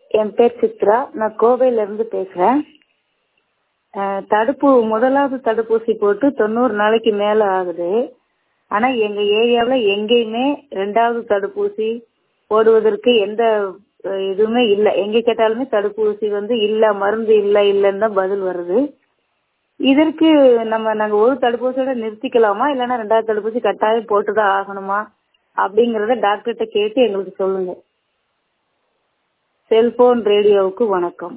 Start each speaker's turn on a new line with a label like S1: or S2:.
S1: என் பேர் சித்ரா நான் கோவையிலேருந்து பேசுகிறேன் தடுப்பு முதலாவது தடுப்பூசி போட்டு தொண்ணூறு நாளைக்கு மேலே ஆகுது ஆனால் எங்கள் ஏரியாவில் எங்கேயுமே ரெண்டாவது தடுப்பூசி போடுவதற்கு எந்த இதுவுமே இல்லை எங்கே கேட்டாலுமே தடுப்பூசி வந்து இல்லை மருந்து இல்லை இல்லைன்னு தான் பதில் வருது இதற்கு நம்ம நாங்கள் ஒரு தடுப்பூசியோட நிறுத்திக்கலாமா இல்லைன்னா ரெண்டாவது தடுப்பூசி கட்டாயம் போட்டு தான் ஆகணுமா அப்படிங்கிறத டாக்டர்கிட்ட கேட்டு எங்களுக்கு சொல்லுங்க செல்போன் ரேடியோவுக்கு வணக்கம்